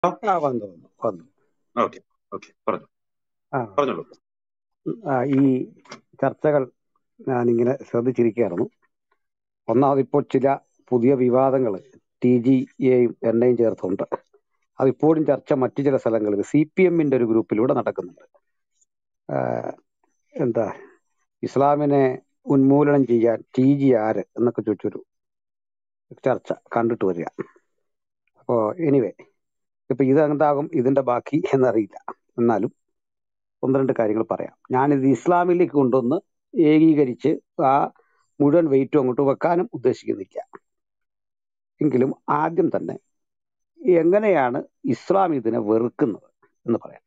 ആ വന്നു വന്നു വന്നു ഓക്കെ ഓക്കെ പറഞ്ഞു ആ പറഞ്ഞോളൂ ആ, ഈ ചർച്ചകൾ ഞാനിങ്ങനെ ശ്രദ്ധിച്ചിരിക്കുകയായിരുന്നു ഒന്നാമത് ഇപ്പോൾ ചില പുതിയ വിവാദങ്ങൾ ടി ജി എയും എണ്ണയും ചേർത്തുണ്ട് അതിപ്പോഴും ചർച്ച മറ്റു ചില സ്ഥലങ്ങളിൽ സി പി എമ്മിന്റെ ഒരു ഗ്രൂപ്പിലൂടെ നടക്കുന്നുണ്ട് ആ, എന്താ ഇസ്ലാമിനെ ഉന്മൂലനം ചെയ്യാൻ ടി ജി ആര് എന്നൊക്കെ ചോദിച്ചൊരു ചർച്ച കണ്ടിട്ട് വരിക അപ്പോ എനിവേ ഇപ്പൊ ഇത് എന്താകും ഇതിന്റെ ബാക്കി എന്നറിയില്ല എന്നാലും ഒന്ന് രണ്ട് കാര്യങ്ങൾ പറയാം ഞാനിത് ഇസ്ലാമിലേക്ക് കൊണ്ടുവന്ന് ഏകീകരിച്ച് ആ മുഴുവൻ വെയിറ്റും അങ്ങോട്ട് വെക്കാനും ഉദ്ദേശിക്കുന്നില്ല എങ്കിലും ആദ്യം തന്നെ എങ്ങനെയാണ് ഇസ്ലാം ഇതിനെ വെറുക്കുന്നത് എന്ന് പറയാം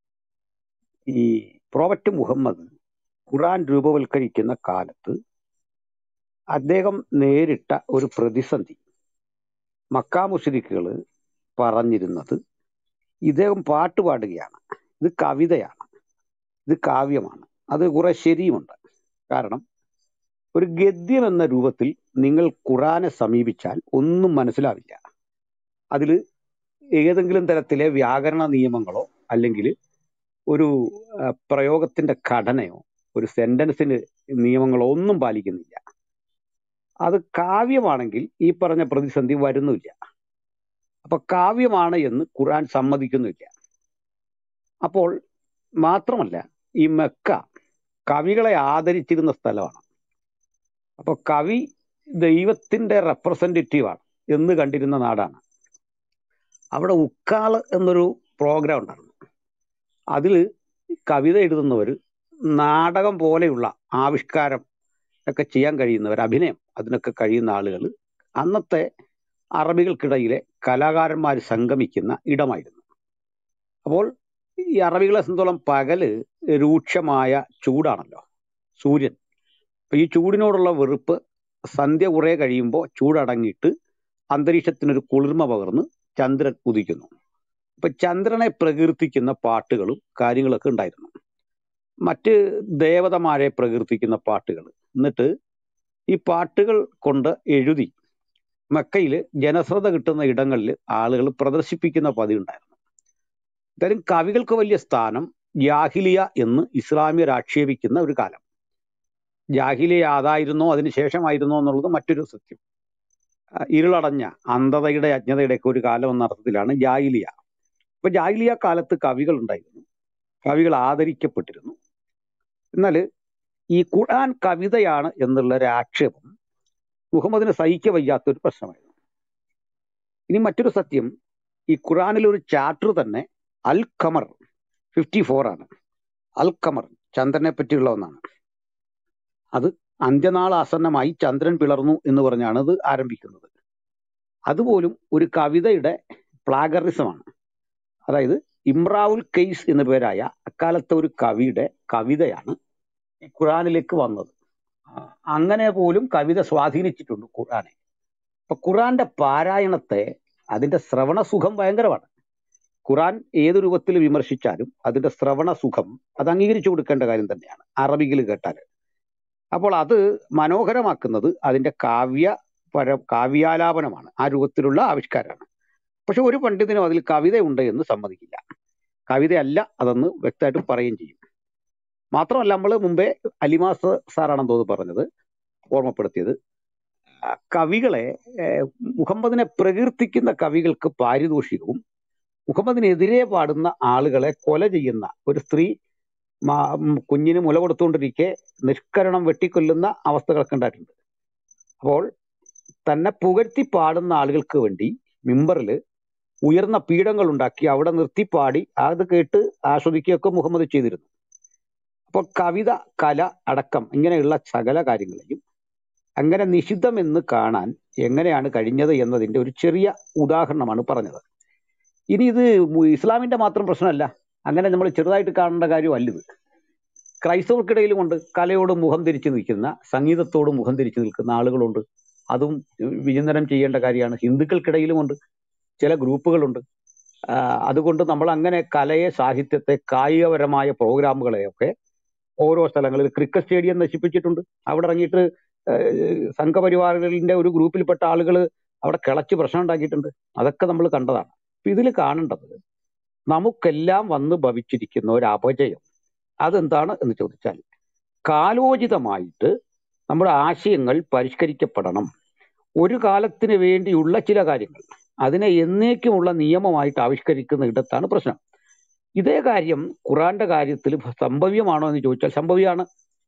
ഈ പ്രോഫറ്റ് മുഹമ്മദ് ഖുറാൻ രൂപവൽക്കരിക്കുന്ന കാലത്ത് അദ്ദേഹം നേരിട്ട ഒരു പ്രതിസന്ധി മക്കാ മുഷരിക്കുകൾ പറഞ്ഞിരുന്നത് ഇദ്ദേഹം പാട്ട് പാടുകയാണ് ഇത് കവിതയാണ് ഇത് കാവ്യമാണ് അത് കുറെ ശരിയുമുണ്ട് കാരണം ഒരു ഗദ്യം എന്ന രൂപത്തിൽ നിങ്ങൾ ഖുറാനെ സമീപിച്ചാൽ ഒന്നും മനസ്സിലാവില്ല അതിൽ ഏതെങ്കിലും തരത്തിലെ വ്യാകരണ നിയമങ്ങളോ അല്ലെങ്കിൽ ഒരു ആ, പ്രയോഗത്തിന്റെ ഘടനയോ ഒരു സെന്റൻസിന് നിയമങ്ങളോ ഒന്നും പാലിക്കുന്നില്ല അത് കാവ്യമാണെങ്കിൽ ഈ പറഞ്ഞ പ്രതിസന്ധി വരുന്നില്ല അപ്പൊ കാവ്യമാണ് എന്ന് ഖുർആൻ സമ്മതിക്കുന്നില്ല അപ്പോൾ മാത്രമല്ല ഈ മെക്ക കവികളെ ആദരിച്ചിരുന്ന സ്ഥലമാണ് അപ്പൊ കവി ദൈവത്തിന്റെ റെപ്രസെന്റേറ്റീവ് ആണ് എന്ന് കണ്ടിരുന്ന നാടാണ് അവിടെ ഉക്കാള് എന്നൊരു പ്രോഗ്രാം ഉണ്ടായിരുന്നു അതിൽ കവിത എഴുതുന്നവർ നാടകം പോലെയുള്ള ആവിഷ്കാരം ഒക്കെ ചെയ്യാൻ കഴിയുന്നവർ അഭിനയം അതിനൊക്കെ കഴിയുന്ന ആളുകൾ അന്നത്തെ അറബികൾക്കിടയിലെ കലാകാരന്മാർ സംഗമിക്കുന്ന ഇടമായിരുന്നു അപ്പോൾ ഈ അറബികളെ സംബന്ധിച്ചോളം പകല് രൂക്ഷമായ ചൂടാണല്ലോ സൂര്യൻ അപ്പൊ ഈ ചൂടിനോടുള്ള വെറുപ്പ് സന്ധ്യ കുറെ കഴിയുമ്പോൾ ചൂടടങ്ങിയിട്ട് അന്തരീക്ഷത്തിനൊരു കുളിർമ പകർന്ന് ചന്ദ്രൻ ഉദിക്കുന്നു അപ്പൊ ചന്ദ്രനെ പ്രകീർത്തിക്കുന്ന പാട്ടുകളും കാര്യങ്ങളൊക്കെ ഉണ്ടായിരുന്നു മറ്റ് ദേവതമാരെ പ്രകീർത്തിക്കുന്ന പാട്ടുകൾ എന്നിട്ട് ഈ പാട്ടുകൾ കൊണ്ട് എഴുതി മക്കയിൽ ജനശ്രദ്ധ കിട്ടുന്ന ഇടങ്ങളിൽ ആളുകൾ പ്രദർശിപ്പിക്കുന്ന പതിവുണ്ടായിരുന്നു എന്തായാലും കവികൾക്ക് വലിയ സ്ഥാനം ജാഹിലിയ എന്ന് ഇസ്ലാമിയർ ആക്ഷേപിക്കുന്ന ഒരു കാലം ജാഹിലിയ അതായിരുന്നോ അതിനുശേഷമായിരുന്നോ എന്നുള്ളത് മറ്റൊരു സത്യം ആ, ഇരുളടഞ്ഞ അന്ധതയുടെ അജ്ഞതയുടെ ഒക്കെ ഒരു കാലം എന്ന അർത്ഥത്തിലാണ് ജാഹിലിയ അപ്പൊ ജാഹിലിയ കാലത്ത് കവികൾ ഉണ്ടായിരുന്നു കവികൾ ആദരിക്കപ്പെട്ടിരുന്നു എന്നാൽ ഈ ഖുർആൻ കവിതയാണ് എന്നുള്ള ഒരു ആക്ഷേപം മുഹമ്മദിന് സഹിക്ക വയ്യാത്ത ഒരു പ്രശ്നമായിരുന്നു ഇനി മറ്റൊരു സത്യം ഈ ഖുറാനിൽ ഒരു ചാപ്റ്റർ തന്നെ അൽ ഖമർ ഫിഫ്റ്റി ഫോർ ആണ് അൽ ഖമർ ചന്ദ്രനെ പറ്റിയുള്ള ഒന്നാണ് അത് അന്ത്യനാൾ ആസന്നമായി ചന്ദ്രൻ പിളർന്നു എന്ന് പറഞ്ഞാണ് അത് ആരംഭിക്കുന്നത് അതുപോലും ഒരു കവിതയുടെ പ്ലാഗറിസമാണ് അതായത് ഇമ്രാവുൽ കെയ്സ് എന്ന പേരായ അക്കാലത്തെ ഒരു കവിയുടെ കവിതയാണ് ഈ ഖുറാനിലേക്ക് വന്നത് ആ, അങ്ങനെ പോലും കവിത സ്വാധീനിച്ചിട്ടുണ്ട് ഖുറാനെ അപ്പൊ ഖുറാന്റെ പാരായണത്തെ അതിന്റെ ശ്രവണ സുഖം ഭയങ്കരമാണ് ഖുറാൻ ഏത് രൂപത്തിൽ വിമർശിച്ചാലും അതിന്റെ ശ്രവണ സുഖം അത് അംഗീകരിച്ചു കൊടുക്കേണ്ട കാര്യം തന്നെയാണ് അറബിയിൽ കേട്ടാൽ അപ്പോൾ അത് മനോഹരമാക്കുന്നത് അതിന്റെ കാവ്യ പര കാവ്യാലാപനമാണ് ആ രൂപത്തിലുള്ള ആവിഷ്കാരമാണ് പക്ഷെ ഒരു പണ്ഡിതനും അതിൽ കവിതയുണ്ട് എന്ന് സമ്മതിക്കില്ല കവിതയല്ല അതെന്ന് വ്യക്തമായിട്ട് പറയുകയും ചെയ്യും മാത്രമല്ല നമ്മൾ മുമ്പേ അലിമാസ് സാറാണെന്ന് തോന്നുന്നു പറഞ്ഞത് ഓർമ്മപ്പെടുത്തിയത് ആ, കവികളെ ഏഹ്, മുഹമ്മദിനെ പ്രകീർത്തിക്കുന്ന കവികൾക്ക് പാരിതോഷികവും മുഹമ്മദിനെതിരെ പാടുന്ന ആളുകളെ കൊല ചെയ്യുന്ന ഒരു സ്ത്രീ മാ- ഉം കുഞ്ഞിന് മുല കൊടുത്തുകൊണ്ടിരിക്കെ നിഷ്കരണം വെട്ടിക്കൊല്ലുന്ന അവസ്ഥകളൊക്കെ ഉണ്ടായിട്ടുണ്ട് അപ്പോൾ തന്നെ പുകഴ്ത്തി പാടുന്ന ആളുകൾക്ക് വേണ്ടി മിമ്പറിൽ ഉയർന്ന പീഠങ്ങൾ ഉണ്ടാക്കി അവിടെ നിർത്തി പാടി അത് കേട്ട് ആസ്വദിക്കുകയൊക്കെ മുഹമ്മദ് ചെയ്തിരുന്നു അപ്പോൾ കവിത കല അടക്കം ഇങ്ങനെയുള്ള സകല കാര്യങ്ങളെയും അങ്ങനെ നിഷിദ്ധമെന്ന് കാണാൻ എങ്ങനെയാണ് കഴിഞ്ഞത് എന്നതിന്റെ ഒരു ചെറിയ ഉദാഹരണമാണ് പറഞ്ഞത് ഇനി ഇത് മു- ഇസ്ലാമിന്റെ മാത്രം പ്രശ്നമല്ല അങ്ങനെ നമ്മൾ ചെറുതായിട്ട് കാണേണ്ട കാര്യമല്ല ഇത് ക്രൈസ്തവർക്കിടയിലുമുണ്ട് കലയോട് മുഖം തിരിച്ചു നിൽക്കുന്ന സംഗീതത്തോട് മുഖം തിരിച്ചു നിൽക്കുന്ന ആളുകളുണ്ട് അതും വിചിന്തനം ചെയ്യേണ്ട കാര്യമാണ് ഹിന്ദുക്കൾക്കിടയിലുമുണ്ട് ചില ഗ്രൂപ്പുകളുണ്ട് ആ, അതുകൊണ്ട് നമ്മൾ അങ്ങനെ കലയെ സാഹിത്യത്തെ കായികപരമായ പ്രോഗ്രാമുകളെയൊക്കെ ഓരോ സ്ഥലങ്ങളിൽ ക്രിക്കറ്റ് സ്റ്റേഡിയം നശിപ്പിച്ചിട്ടുണ്ട് അവിടെ ഇറങ്ങിയിട്ട് ഏഹ്, സംഘപരിവാറുകളിന്റെ ഒരു ഗ്രൂപ്പിൽപ്പെട്ട ആളുകൾ അവിടെ കിളച്ച് പ്രശ്നം ഉണ്ടാക്കിയിട്ടുണ്ട് അതൊക്കെ നമ്മൾ കണ്ടതാണ് ഇതിൽ കാണേണ്ടത് നമുക്കെല്ലാം വന്ന് ഭവിച്ചിരിക്കുന്ന ഒരു അപജയം അതെന്താണ് എന്ന് ചോദിച്ചാൽ കാലോചിതമായിട്ട് നമ്മുടെ ആശയങ്ങൾ പരിഷ്കരിക്കപ്പെടണം ഒരു കാലത്തിന് വേണ്ടിയുള്ള ചില കാര്യങ്ങൾ അതിനെ എന്നേക്കുമുള്ള നിയമമായിട്ട് ആവിഷ്കരിക്കുന്ന ഇടത്താണ് പ്രശ്നം ഇതേ കാര്യം ഖുറാന്റെ കാര്യത്തിൽ സംഭവ്യമാണോ എന്ന് ചോദിച്ചാൽ സംഭവ്യമാണ്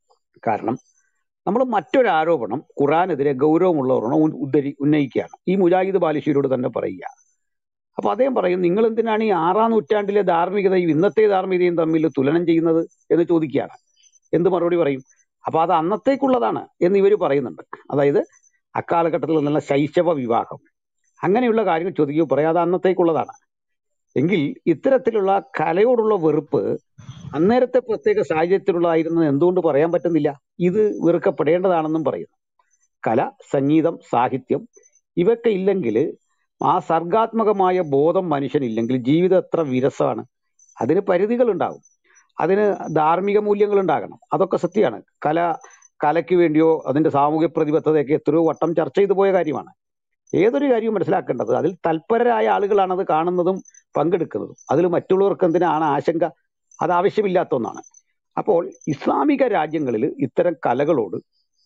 കാരണം നമ്മൾ മറ്റൊരു ആരോപണം ഖുറാനെതിരെ ഗൗരവമുള്ളവരണം ഉ- ഉദ്ധരി ഉന്നയിക്കുകയാണ് ഈ മുജാഹിദ് ബാലിശ്ശേരിയോട് തന്നെ പറയുക അപ്പൊ അദ്ദേഹം പറയും നിങ്ങൾ എന്തിനാണ് ഈ ആറാം നൂറ്റാണ്ടിലെ ധാർമ്മികതയും ഇന്നത്തെ ധാർമ്മികതയും തമ്മിൽ തുലനം ചെയ്യുന്നത് എന്ന് ചോദിക്കുകയാണ് എന്ത് മറുപടി പറയും അപ്പൊ അത് അന്നത്തേക്കുള്ളതാണ് എന്ന് ഇവർ പറയുന്നുണ്ട് അതായത് അക്കാലഘട്ടത്തിൽ നിന്നുള്ള ശൈശവ വിവാഹം അങ്ങനെയുള്ള കാര്യങ്ങൾ ചോദിക്കുകയോ പറയാം അത് അന്നത്തേക്കുള്ളതാണ് എങ്കിൽ ഇത്തരത്തിലുള്ള കലയോടുള്ള വെറുപ്പ് അന്നേരത്തെ പ്രത്യേക സാഹചര്യത്തിലുള്ളതായിരുന്നത് എന്തുകൊണ്ട് പറയാൻ പറ്റുന്നില്ല ഇത് വെറുക്കപ്പെടേണ്ടതാണെന്നും പറയുന്നു കല സംഗീതം സാഹിത്യം ഇവയൊക്കെ ഇല്ലെങ്കിൽ ആ സർഗാത്മകമായ ബോധം മനുഷ്യനില്ലെങ്കിൽ ജീവിതം എത്ര വിരസമാണ് അതിന് പരിധികൾ ഉണ്ടാകും അതിന് ധാർമ്മിക മൂല്യങ്ങൾ ഉണ്ടാകണം അതൊക്കെ സത്യമാണ് കല കലയ്ക്ക് വേണ്ടിയോ അതിന്റെ സാമൂഹ്യ പ്രതിബദ്ധതയൊക്കെ എത്രയോ വട്ടം ചർച്ച ചെയ്തു പോയ കാര്യമാണ് ഏതൊരു കാര്യവും മനസ്സിലാക്കേണ്ടത് അതിൽ തൽപരരായ ആളുകളാണ് അത് കാണുന്നതും പങ്കെടുക്കുന്നതും അതിൽ മറ്റുള്ളവർക്ക് എന്തിനാണ് ആശങ്ക അത് ആവശ്യമില്ലാത്ത ഒന്നാണ് അപ്പോൾ ഇസ്ലാമിക രാജ്യങ്ങളിൽ ഇത്തരം കലകളോട്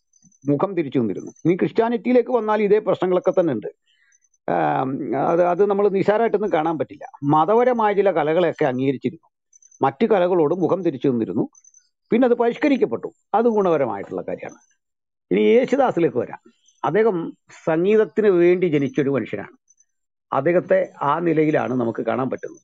മുഖം തിരിച്ചു നിന്നിരുന്നു ഇനി ക്രിസ്ത്യാനിറ്റിയിലേക്ക് വന്നാൽ ഇതേ പ്രശ്നങ്ങളൊക്കെ തന്നെ ഉണ്ട് ആം, അത് അത് നമ്മൾ നിസാരമായിട്ടൊന്നും കാണാൻ പറ്റില്ല മതപരമായ ചില കലകളെയൊക്കെ അംഗീകരിച്ചിരുന്നു മറ്റു കലകളോട് മുഖം തിരിച്ചു നിന്നിരുന്നു പിന്നെ അത് പരിഷ്കരിക്കപ്പെട്ടു അത് ഗുണപരമായിട്ടുള്ള കാര്യമാണ് ഇനി യേശുദാസിലേക്ക് വരാം അദ്ദേഹം സംഗീതത്തിന് വേണ്ടി ജനിച്ചൊരു മനുഷ്യനാണ് അദ്ദേഹത്തെ ആ നിലയിലാണ് നമുക്ക് കാണാൻ പറ്റുന്നത്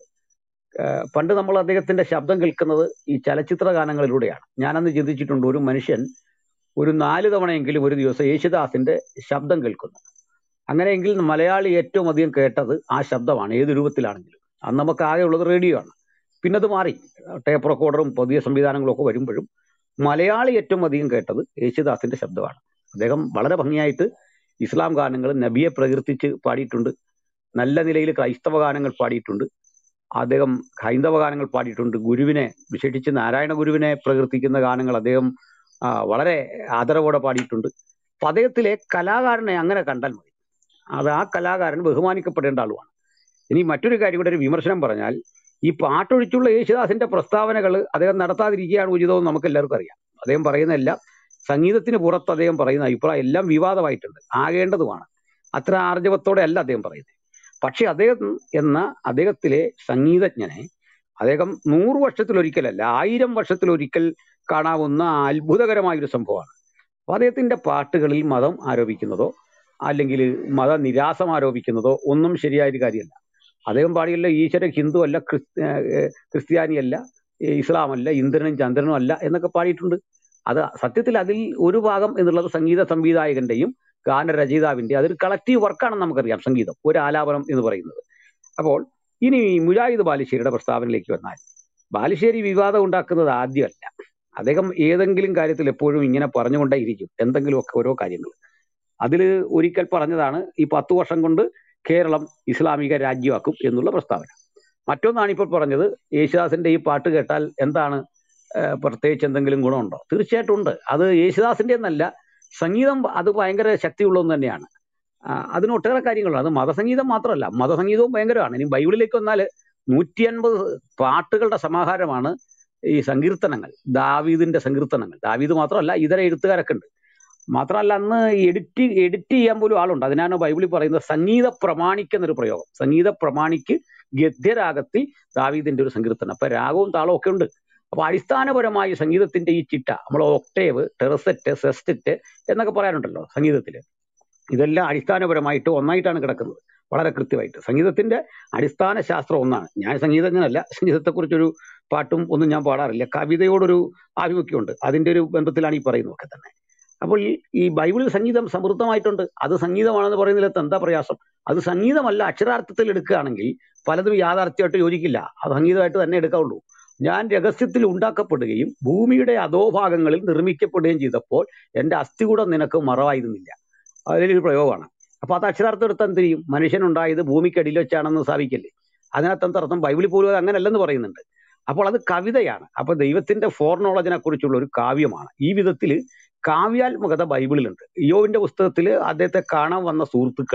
ഏഹ് പണ്ട് നമ്മൾ അദ്ദേഹത്തിന്റെ ശബ്ദം കേൾക്കുന്നത് ഈ ചലച്ചിത്ര ഗാനങ്ങളിലൂടെയാണ് ഞാനന്ന് ചിന്തിച്ചിട്ടുണ്ട് ഒരു മനുഷ്യൻ ഒരു നാല് തവണയെങ്കിലും ഒരു ദിവസം യേശുദാസിന്റെ ശബ്ദം കേൾക്കുന്നു അങ്ങനെയെങ്കിൽ മലയാളി ഏറ്റവും അധികം കേട്ടത് ആ ശബ്ദമാണ് ഏത് രൂപത്തിലാണെങ്കിലും അന്ന് നമുക്ക് ആകെ ഉള്ളത് റേഡിയോ ആണ് പിന്നെ അത് മാറി ടേപ്പ് റെക്കോർഡറും പുതിയ സംവിധാനങ്ങളും ഒക്കെ വരുമ്പോഴും മലയാളി ഏറ്റവും അധികം കേട്ടത് യേശുദാസിന്റെ ശബ്ദമാണ് അദ്ദേഹം വളരെ ഭംഗിയായിട്ട് ഇസ്ലാം ഗാനങ്ങൾ നബിയെ പ്രകീർത്തിച്ച് പാടിയിട്ടുണ്ട് നല്ല നിലയിൽ ക്രൈസ്തവ ഗാനങ്ങൾ പാടിയിട്ടുണ്ട് അദ്ദേഹം ഹൈന്ദവ ഗാനങ്ങൾ പാടിയിട്ടുണ്ട് ഗുരുവിനെ വിശേഷിച്ച് നാരായണ ഗുരുവിനെ പ്രകീർത്തിക്കുന്ന ഗാനങ്ങൾ അദ്ദേഹം ആ, വളരെ ആദരവോടെ പാടിയിട്ടുണ്ട് അപ്പൊ അദ്ദേഹത്തിലെ കലാകാരനെ അങ്ങനെ കണ്ടാൽ മതി അത് ആ കലാകാരൻ ബഹുമാനിക്കപ്പെടേണ്ട ആളുമാണ് ഇനി മറ്റൊരു കാര്യം കൂടെ ഒരു വിമർശനം പറഞ്ഞാൽ ഈ പാട്ടൊഴിച്ചുള്ള യേശുദാസിന്റെ പ്രസ്താവനകൾ അദ്ദേഹം നടത്താതിരിക്കുകയാണ് ഉചിതമെന്ന് നമുക്ക് എല്ലാവർക്കും അറിയാം അദ്ദേഹം പറയുന്നതെല്ലാം സംഗീതത്തിന് പുറത്ത് അദ്ദേഹം പറയുന്ന അഭിപ്രായം എല്ലാം വിവാദമായിട്ടുണ്ട് ആകേണ്ടതുമാണ് അത്ര ആർജവത്തോടെ അല്ല അദ്ദേഹം പറയുന്നത് പക്ഷെ അദ്ദേഹം എന്ന അദ്ദേഹത്തിലെ സംഗീതജ്ഞനെ അദ്ദേഹം നൂറ് വർഷത്തിലൊരിക്കലല്ല ആയിരം വർഷത്തിലൊരിക്കൽ കാണാവുന്ന അത്ഭുതകരമായ ഒരു സംഭവമാണ് അപ്പൊ അദ്ദേഹത്തിന്റെ പാട്ടുകളിൽ മതം ആരോപിക്കുന്നതോ അല്ലെങ്കിൽ മത നിരാസം ആരോപിക്കുന്നതോ ഒന്നും ശരിയായ ഒരു കാര്യമല്ല അദ്ദേഹം പാടിയല്ല ഈശ്വര ഹിന്ദു അല്ല ക്രിസ് ഏഹ് ക്രിസ്ത്യാനിയല്ല ഏഹ് ഇസ്ലാമല്ല ഇന്ദ്രനും ചന്ദ്രനും അല്ല എന്നൊക്കെ പാടിയിട്ടുണ്ട് അത് സത്യത്തിൽ അതിൽ ഒരു ഭാഗം എന്നുള്ളത് സംഗീത സംവിധായകന്റെയും ഗാനരചയിതാവിന്റെ അതൊരു കളക്റ്റീവ് വർക്കാണെന്ന് നമുക്കറിയാം സംഗീതം ഒരു ആലാപനം എന്ന് പറയുന്നത് അപ്പോൾ ഇനി മുജാഹിദ് ബാലുശ്ശേരിയുടെ പ്രസ്താവനയിലേക്ക് വന്നാൽ ബാലുശ്ശേരി വിവാദം ഉണ്ടാക്കുന്നത് ആദ്യമല്ല അദ്ദേഹം ഏതെങ്കിലും കാര്യത്തിൽ എപ്പോഴും ഇങ്ങനെ പറഞ്ഞുകൊണ്ടേയിരിക്കും എന്തെങ്കിലുമൊക്കെ ഓരോ കാര്യങ്ങൾ അതിൽ ഒരിക്കൽ പറഞ്ഞതാണ് ഈ പത്ത് വർഷം കൊണ്ട് കേരളം ഇസ്ലാമിക രാജ്യമാക്കും എന്നുള്ള പ്രസ്താവന മറ്റൊന്നാണ് ഇപ്പോൾ പറഞ്ഞത് യേശുദാസിന്റെ ഈ പാട്ട് കേട്ടാൽ എന്താണ് ഏഹ് പ്രത്യേകിച്ച് എന്തെങ്കിലും ഗുണമുണ്ടോ തീർച്ചയായിട്ടും ഉണ്ട് അത് യേശുദാസിന്റെ എന്നല്ല സംഗീതം അത് ഭയങ്കര ശക്തിയുള്ളതെന്ന് തന്നെയാണ് ആ, അതിന് ഒട്ടേറെ കാര്യങ്ങളുണ്ട് അത് മതസംഗീതം മാത്രമല്ല മതസംഗീതവും ഭയങ്കരമാണ് ഇനി ബൈബിളിലേക്ക് വന്നാൽ നൂറ്റി അൻപത് പാട്ടുകളുടെ സമാഹാരമാണ് ഈ സങ്കീർത്തനങ്ങൾ ദാവീദിന്റെ സങ്കീർത്തനങ്ങൾ ദാവീദ് മാത്രമല്ല ഇതര എഴുത്തുകാരൊക്കെ ഉണ്ട് മാത്രമല്ല അന്ന് എഡിറ്റ് എഡിറ്റ് ചെയ്യാൻ പോലും ആളുണ്ട് അതിനാണ് ബൈബിളിൽ പറയുന്നത് സംഗീത പ്രമാണിക്ക് എന്നൊരു പ്രയോഗം സംഗീത പ്രമാണിക്ക് ഗദ്യരാഗത്തിൽ ദാവീദിന്റെ ഒരു സങ്കീർത്തനം അപ്പൊ രാഗവും താളവും ഒക്കെ ഉണ്ട് അപ്പൊ അടിസ്ഥാനപരമായി സംഗീതത്തിന്റെ ഈ ചിട്ട നമ്മൾ ഒക്ടേവ് ടെറസെറ്റ് സെസ്റ്ററ്റ് എന്നൊക്കെ പറയാനുണ്ടല്ലോ സംഗീതത്തിൽ ഇതെല്ലാം അടിസ്ഥാനപരമായിട്ട് ഒന്നായിട്ടാണ് കിടക്കുന്നത് വളരെ കൃത്യമായിട്ട് സംഗീതത്തിന്റെ അടിസ്ഥാന ശാസ്ത്രം ഒന്നാണ് ഞാൻ സംഗീതജ്ഞനല്ല സംഗീതത്തെക്കുറിച്ചൊരു പാട്ടും ഒന്നും ഞാൻ പാടാറില്ല കവിതയോടൊരു ആഭിമുഖ്യമുണ്ട് അതിന്റെ ഒരു ബന്ധത്തിലാണ് ഈ പറയുന്നതൊക്കെ തന്നെ അപ്പോൾ ഈ ഈ ബൈബിളിൽ സംഗീതം സമൃദ്ധമായിട്ടുണ്ട് അത് സംഗീതമാണെന്ന് പറയുന്നതിലത്ത് എന്താ പ്രയാസം അത് സംഗീതമല്ല അക്ഷരാർത്ഥത്തിൽ എടുക്കുകയാണെങ്കിൽ പലതും യാഥാർത്ഥ്യമായിട്ട് യോജിക്കില്ല അത് സംഗീതമായിട്ട് തന്നെ എടുക്കാവുള്ളൂ ഞാൻ രഹസ്യത്തിൽ ഉണ്ടാക്കപ്പെടുകയും ഭൂമിയുടെ അധോഭാഗങ്ങളിൽ നിർമ്മിക്കപ്പെടുകയും ചെയ്തപ്പോൾ എന്റെ അസ്ഥികൂടം നിനക്ക് മറവായിരുന്നില്ല അതിലൊരു പ്രയോഗമാണ് അപ്പൊ അത് അക്ഷരാർത്ഥം എടുത്താൽ എന്ത് ചെയ്യും മനുഷ്യനുണ്ടായത് ഭൂമിക്കടിയിൽ വെച്ചാണെന്ന് സ്ഥാപിക്കല്ലേ അതിനകത്ത് എന്താ അർത്ഥം ബൈബിളിൽ പോലും അത് അങ്ങനല്ലെന്ന് പറയുന്നുണ്ട് അപ്പോൾ അത് കവിതയാണ് അപ്പൊ ദൈവത്തിന്റെ ഫോർനോളജിനെ കുറിച്ചുള്ള ഒരു കാവ്യമാണ് ഈ വിധത്തിൽ കാവ്യാത്മകത ബൈബിളിലുണ്ട് യോവിന്റെ പുസ്തകത്തിൽ അദ്ദേഹത്തെ കാണാൻ വന്ന സുഹൃത്തുക്കള്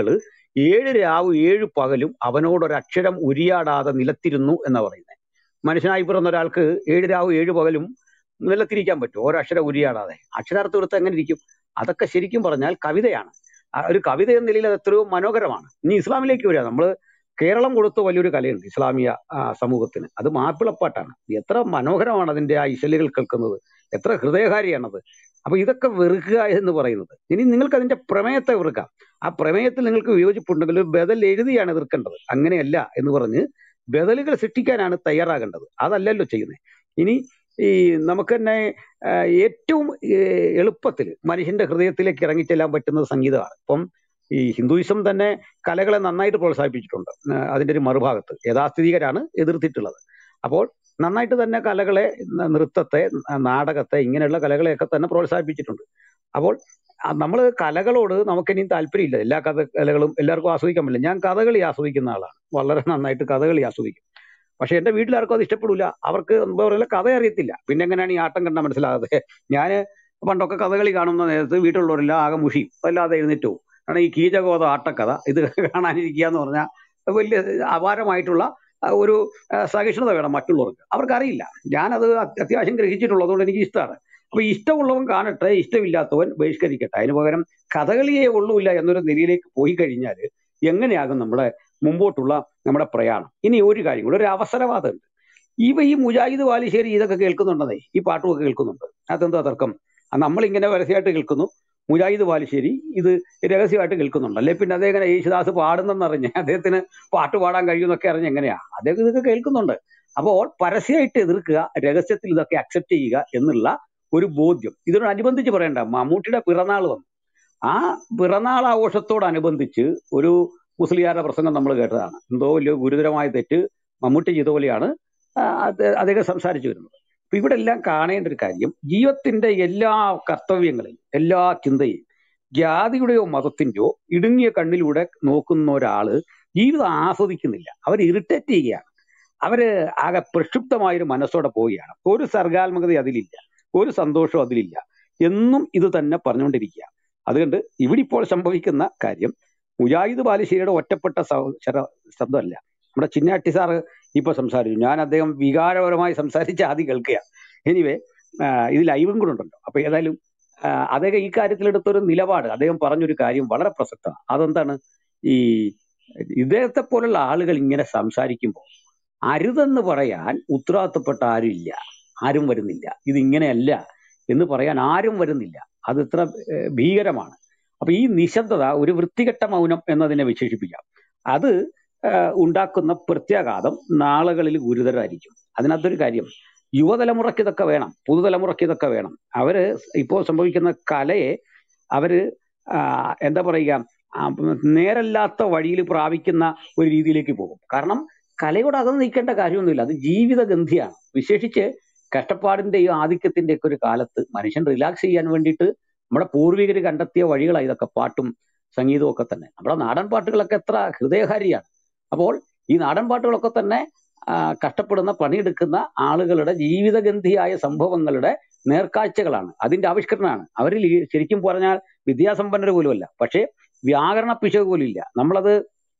ഏഴ് രാവും ഏഴ് പകലും അവനോട് ഒരക്ഷരം ഉരിയാടാതെ നിലത്തിരുന്നു എന്നാ പറയുന്നത് മനുഷ്യനായി പിറന്ന ഒരാൾക്ക് ഏഴ് രാവും ഏഴ് പകലും നിലത്തിരിക്കാൻ പറ്റുമോ ഒരക്ഷരം ഉരിയാടാതെ അക്ഷരാർത്ഥം എടുത്ത് എങ്ങനെ ഇരിക്കും അതൊക്കെ ശരിക്കും പറഞ്ഞാൽ കവിതയാണ് ആ ഒരു കവിത എന്ന നിലയിൽ അത് എത്രയോ മനോഹരമാണ് ഇനി ഇസ്ലാമിലേക്ക് വരിക നമ്മൾ കേരളം കൊടുത്ത വലിയൊരു കലയുണ്ട് ഇസ്ലാമിക ആ, സമൂഹത്തിന് അത് മാപ്പിളപ്പാട്ടാണ് എത്ര മനോഹരമാണ് അതിന്റെ ആ ഇശലുകൾ കേൾക്കുന്നത് എത്ര ഹൃദയകാരിയാണത് അപ്പൊ ഇതൊക്കെ വെറുക്കുക എന്ന് പറയുന്നത് ഇനി നിങ്ങൾക്ക് അതിന്റെ പ്രമേയത്തെ വെറുക്കാം ആ പ്രമേയത്തിൽ നിങ്ങൾക്ക് വിയോജിപ്പുണ്ടെങ്കിൽ ഒരു ബദൽ എഴുതിയാണ് എതിർക്കേണ്ടത് അങ്ങനെയല്ല എന്ന് പറഞ്ഞ് ബദലുകൾ സൃഷ്ടിക്കാനാണ് തയ്യാറാകേണ്ടത് അതല്ലല്ലോ ചെയ്യുന്നത് ഇനി ഈ നമുക്ക് തന്നെ ആ, ഏറ്റവും എളുപ്പത്തിൽ മനുഷ്യന്റെ ഹൃദയത്തിലേക്ക് ഇറങ്ങിച്ചെല്ലാൻ പറ്റുന്നത് സംഗീതമാണ് ഇപ്പം ഈ ഹിന്ദുയിസം തന്നെ കലകളെ നന്നായിട്ട് പ്രോത്സാഹിപ്പിച്ചിട്ടുണ്ട് ആ, അതിന്റെ ഒരു മറുഭാഗത്ത് യഥാസ്ഥിതികരാണ് എതിർത്തിട്ടുള്ളത് അപ്പോൾ നന്നായിട്ട് തന്നെ കലകളെ ന- നൃത്തത്തെ ന- നാടകത്തെ ഇങ്ങനെയുള്ള കലകളെയൊക്കെ തന്നെ പ്രോത്സാഹിപ്പിച്ചിട്ടുണ്ട് അപ്പോൾ നമ്മൾ കലകളോട് നമുക്കിനിയും താല്പര്യമില്ല എല്ലാ കഥ കലകളും എല്ലാവർക്കും ആസ്വദിക്കാൻ പറ്റില്ല ഞാൻ കഥകളി ആസ്വദിക്കുന്ന ആളാണ് വളരെ നന്നായിട്ട് കഥകളി ആസ്വദിക്കും പക്ഷെ എന്റെ വീട്ടിലാർക്കും അത് ഇഷ്ടപ്പെടില്ല അവർക്ക് എന്താ പറയുക കഥ അറിയത്തില്ല പിന്നെ എങ്ങനെയാണ് ഈ ആട്ടം കണ്ടാൽ മനസ്സിലാകാതെ ഞാൻ പണ്ടൊക്കെ കഥകളി കാണുന്ന നേരത്ത് വീട്ടിലുള്ളവരെല്ലാം ആകെ മുഷിയും അല്ലാതെ എഴുന്നേറ്റ് പോകും കാരണം ഈ കീചകോത ആട്ടക്കഥ ഇത് കാണാനിരിക്കുക എന്ന് പറഞ്ഞാൽ വലിയ അപാരമായിട്ടുള്ള ആ, ഒരു ആ, സഹിഷ്ണുത വേണം മറ്റുള്ളവർക്ക് അവർക്കറിയില്ല ഞാനത് അത് അത്യാവശ്യം ഗ്രഹിച്ചിട്ടുള്ളതുകൊണ്ട് എനിക്ക് ഇഷ്ടമാണ് അപ്പൊ ഇഷ്ടമുള്ളവൻ കാണട്ടെ ഇഷ്ടമില്ലാത്തവൻ ബഹിഷ്കരിക്കട്ടെ അതിന് പകരം കഥകളിയെ ഉള്ളൂല്ല എന്നൊരു നിലയിലേക്ക് പോയി കഴിഞ്ഞാൽ എങ്ങനെയാകും നമ്മുടെ മുമ്പോട്ടുള്ള നമ്മുടെ പ്രയാണം ഇനി ഒരു കാര്യം കൂടെ ഒരു അവസരവാദമുണ്ട് ഇവ ഈ മുജാഹിദ് വാലിശ്ശേരി ഇതൊക്കെ കേൾക്കുന്നുണ്ടെന്നേ ഈ പാട്ടുമൊക്കെ കേൾക്കുന്നുണ്ട് അതെന്താ തർക്കം നമ്മൾ ഇങ്ങനെ പരസ്യമായിട്ട് കേൾക്കുന്നു മുജാഹിദ് വാലിശ്ശേരി ഇത് രഹസ്യമായിട്ട് കേൾക്കുന്നുണ്ട് അല്ലെ പിന്നെ അദ്ദേഹം ഇങ്ങനെ യേശുദാസ് പാടുന്നെന്നറിഞ്ഞ് അദ്ദേഹത്തിന് പാട്ട് പാടാൻ കഴിയുമെന്നൊക്കെ അറിഞ്ഞ് എങ്ങനെയാ അദ്ദേഹം ഇതൊക്കെ കേൾക്കുന്നുണ്ട് അപ്പോൾ പരസ്യമായിട്ട് എതിർക്കുക രഹസ്യത്തിൽ ഇതൊക്കെ അക്സെപ്റ്റ് ചെയ്യുക എന്നുള്ള ഒരു ബോധ്യം ഇതിനോടനുബന്ധിച്ച് പറയണ്ട മമ്മൂട്ടിയുടെ പിറന്നാൾ വന്നു ആ പിറന്നാൾ ആഘോഷത്തോടനുബന്ധിച്ച് ഒരു മുസ്ലിയാരുടെ പ്രസംഗം നമ്മൾ കേട്ടതാണ് എന്തോ വലിയ ഗുരുതരമായ തെറ്റ് മമ്മൂട്ടി ചെയ്ത പോലെയാണ് ആ, അത് അദ്ദേഹം സംസാരിച്ചു വരുന്നത് അപ്പൊ ഇവിടെ എല്ലാം കാണേണ്ട ഒരു കാര്യം ജീവിതത്തിന്റെ എല്ലാ കർത്തവ്യങ്ങളെയും എല്ലാ ചിന്തയും ജാതിയുടെയോ മതത്തിന്റെയോ ഇടുങ്ങിയ കണ്ണിലൂടെ നോക്കുന്ന ഒരാള് ജീവിതം ആസ്വദിക്കുന്നില്ല അവർ ഇറിറ്റേറ്റ് ചെയ്യുകയാണ് അവര് ആകെ പ്രക്ഷുബ്ധമായൊരു മനസ്സോടെ പോവുകയാണ് ഒരു സർഗാത്മകത അതിലില്ല ഒരു സന്തോഷവും അതിലില്ല എന്നും ഇത് തന്നെ പറഞ്ഞുകൊണ്ടിരിക്കുക അതുകൊണ്ട് ഇവിടെ ഇപ്പോൾ സംഭവിക്കുന്ന കാര്യം മുജാഹിദ് ബാലുശ്ശേരിയുടെ ഒറ്റപ്പെട്ട സൗ- ശര- ശബ്ദമല്ല നമ്മുടെ ചിന്നാട്ടി സാറ് ഇപ്പൊ സംസാരിച്ചു ഞാൻ അദ്ദേഹം വികാരപരമായി സംസാരിച്ച ആദ്യം കേൾക്കുക എനിവേ ഇത് ലൈവും കൂടെ ഉണ്ടല്ലോ അപ്പൊ ഏതായാലും ആ, അദ്ദേഹം ഈ കാര്യത്തിൽ എടുത്തൊരു നിലപാട് അദ്ദേഹം പറഞ്ഞൊരു കാര്യം വളരെ പ്രസക്തമാണ് അതെന്താണ് ഈ ഇദ്ദേഹത്തെ പോലുള്ള ആളുകൾ ഇങ്ങനെ സംസാരിക്കുമ്പോൾ അരുതെന്ന് പറയാൻ ഉത്തരവാദിത്തപ്പെട്ട ആരും ഇല്ല ആരും വരുന്നില്ല ഇത് ഇങ്ങനെയല്ല എന്ന് പറയാൻ ആരും വരുന്നില്ല അത് ഇത്ര ഏഹ്, ഭീകരമാണ് അപ്പൊ ഈ നിശബ്ദത ഒരു വൃത്തികെട്ട മൗനം എന്നതിനെ വിശേഷിപ്പിക്കാം അത് ഏഹ്, ഉണ്ടാക്കുന്ന പ്രത്യാഘാതം നാളുകളിൽ ഗുരുതരമായിരിക്കും അതിനകത്തൊരു കാര്യം യുവതലമുറയ്ക്ക് ഇതൊക്കെ വേണം പുതുതലമുറയ്ക്ക് ഇതൊക്കെ വേണം അവര് ഇപ്പോൾ സംഭവിക്കുന്ന കലയെ അവര് ആ, എന്താ പറയുക ആ, നേരല്ലാത്ത വഴിയിൽ പ്രാപിക്കുന്ന ഒരു രീതിയിലേക്ക് പോകും കാരണം കലയോട് അകന്ന് നിൽക്കേണ്ട കാര്യമൊന്നുമില്ല അത് ജീവിതഗന്ധിയാണ് വിശേഷിച്ച് കഷ്ടപ്പാടിന്റെയും ആധിക്യത്തിന്റെ ഒക്കെ ഒരു കാലത്ത് മനുഷ്യൻ റിലാക്സ് ചെയ്യാൻ വേണ്ടിയിട്ട് നമ്മുടെ പൂർവികർ കണ്ടെത്തിയ വഴികളാണ് ഇതൊക്കെ പാട്ടും സംഗീതവും ഒക്കെ തന്നെ നമ്മുടെ നാടൻ പാട്ടുകളൊക്കെ എത്ര ഹൃദയകാരിയാണ് അപ്പോൾ ഈ നാടൻ പാട്ടുകളൊക്കെ തന്നെ ആ, കഷ്ടപ്പെടുന്ന പണിയെടുക്കുന്ന ആളുകളുടെ ജീവിതഗന്ധിയായ സംഭവങ്ങളുടെ നേർക്കാഴ്ചകളാണ് അതിന്റെ ആവിഷ്കരണമാണ് അവരിൽ ഈ ശരിക്കും പറഞ്ഞാൽ വിദ്യാസമ്പന്നർ പോലുമല്ല പക്ഷേ വ്യാകരണ പിശക് പോലും ഇല്ല നമ്മളത്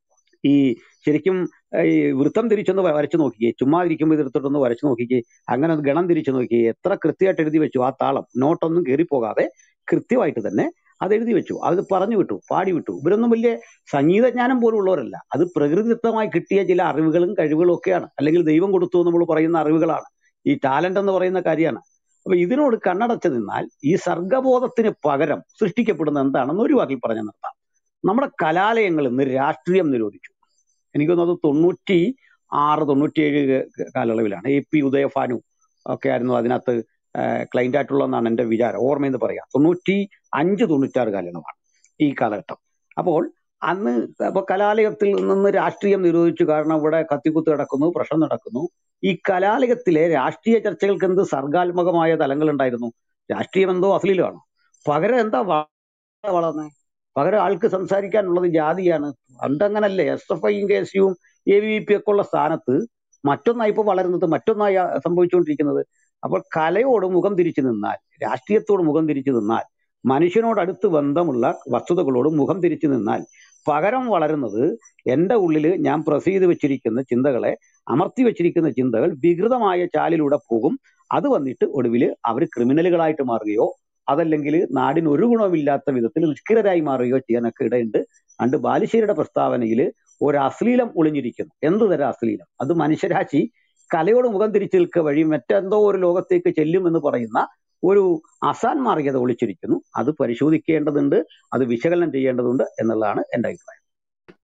ഈ ശരിക്കും ഏഹ്, ഈ വൃത്തം തിരിച്ചൊന്ന് വ- വരച്ചു നോക്കിക്കേ ചുമ്മാ ഇരിക്കുമ്പോൾ ഇത് എടുത്തിട്ടൊന്ന് വരച്ചു നോക്കിക്കേ അങ്ങനെ ഒന്ന് ഗണം തിരിച്ചു നോക്കിക്കേ എത്ര കൃത്യമായിട്ട് എഴുതി വെച്ചു ആ താളം നോട്ടൊന്നും കയറിപ്പോകാതെ കൃത്യമായിട്ട് തന്നെ അത് എഴുതി വെച്ചു അത് പറഞ്ഞു വിട്ടു പാടി വിട്ടു ഇവരൊന്നും വലിയ സംഗീതജ്ഞാനം പോലും ഉള്ളവരല്ല അത് പ്രകൃതിദത്തമായി കിട്ടിയ ചില അറിവുകളും കഴിവുകളും ഒക്കെയാണ് അല്ലെങ്കിൽ ദൈവം കൊടുത്തു എന്ന് നമ്മൾ പറയുന്ന അറിവുകളാണ് ഈ ടാലന്റ് എന്ന് പറയുന്ന കാര്യമാണ് അപ്പൊ ഇതിനോട് കണ്ണടച്ചു നിന്നാൽ ഈ സർഗബോധത്തിന് പകരം സൃഷ്ടിക്കപ്പെടുന്ന എന്താണെന്ന് ഒരു വാക്കിൽ പറഞ്ഞു നിർത്താം നമ്മുടെ കലാലയങ്ങൾ ഇന്ന് രാഷ്ട്രീയം നിരോധിച്ചു എനിക്ക് തോന്നുന്നത് തൊണ്ണൂറ്റി ആറ് തൊണ്ണൂറ്റിയേഴ് കാലയളവിലാണ് എ പി ഉദയഭാനു ഒക്കെ ആയിരുന്നു അതിനകത്ത് ക്ലൈന്റ് ആയിട്ടുള്ളതെന്നാണ് എന്റെ വിചാരം ഓർമ്മയെന്ന് പറയാം തൊണ്ണൂറ്റി അഞ്ച് തൊണ്ണൂറ്റാറ് കാലയളവാണ് ഈ കാലഘട്ടം അപ്പോൾ അന്ന് അപ്പൊ കലാലയത്തിൽ നിന്ന് രാഷ്ട്രീയം നിരോധിച്ചു കാരണം ഇവിടെ കത്തിക്കുത്ത് നടക്കുന്നു പ്രശ്നം നടക്കുന്നു ഈ കലാലയത്തിലെ രാഷ്ട്രീയ ചർച്ചകൾക്ക് എന്ത് സർഗാത്മകമായ തലങ്ങൾ ഉണ്ടായിരുന്നു രാഷ്ട്രീയം എന്തോ അശ്ലീലമാണ് പകരം എന്താ വള- വളർന്നേ പകരം ആൾക്ക് സംസാരിക്കാനുള്ളത് ജാതിയാണ് പണ്ടങ്ങനല്ലേ എസ് എഫ് ഐയും കെ എസ് യുവും എ വി പി ഒക്കെ ഉള്ള സ്ഥാനത്ത് മറ്റൊന്നായി ഇപ്പൊ വളരുന്നത് മറ്റൊന്നായി ആ സംഭവിച്ചുകൊണ്ടിരിക്കുന്നത് അപ്പോൾ കലയോട് മുഖം തിരിച്ചു നിന്നാൽ രാഷ്ട്രീയത്തോട് മുഖം തിരിച്ചു നിന്നാൽ മനുഷ്യനോട് അടുത്ത് ബന്ധമുള്ള വസ്തുതകളോട് മുഖം തിരിച്ചു നിന്നാൽ പകരം വളരുന്നത് എന്റെ ഉള്ളിൽ ഞാൻ പ്രസ് ചെയ്ത് വെച്ചിരിക്കുന്ന ചിന്തകളെ അമർത്തി വെച്ചിരിക്കുന്ന ചിന്തകൾ വികൃതമായ ചാലിലൂടെ പോകും അത് വന്നിട്ട് ഒടുവിൽ അവർ ക്രിമിനലുകളായിട്ട് മാറുകയോ അതല്ലെങ്കിൽ നാടിന് ഒരു ഗുണവുമില്ലാത്ത വിധത്തിൽ നിഷ്ക്രിയരായി മാറുകയോ ചെയ്യാനൊക്കെ ഇടയുണ്ട് അണ്ട് ബാലുശ്ശേരിയുടെ പ്രസ്താവനയിൽ ഒരു അശ്ലീലം ഒളിഞ്ഞിരിക്കുന്നു എന്ത് തരം അശ്ലീലം അത് മനുഷ്യരാശി കലയോട് മുഖം തിരിച്ചു നിൽക്കുക വഴി മറ്റെന്തോ ഒരു ലോകത്തേക്ക് ചെല്ലുമെന്ന് പറയുന്ന ഒരു അസാൻമാർഗത ഒളിച്ചിരിക്കുന്നു അത് പരിശോധിക്കേണ്ടതുണ്ട് അത് വിശകലനം ചെയ്യേണ്ടതുണ്ട് എന്നുള്ളതാണ് എന്റെ അഭിപ്രായം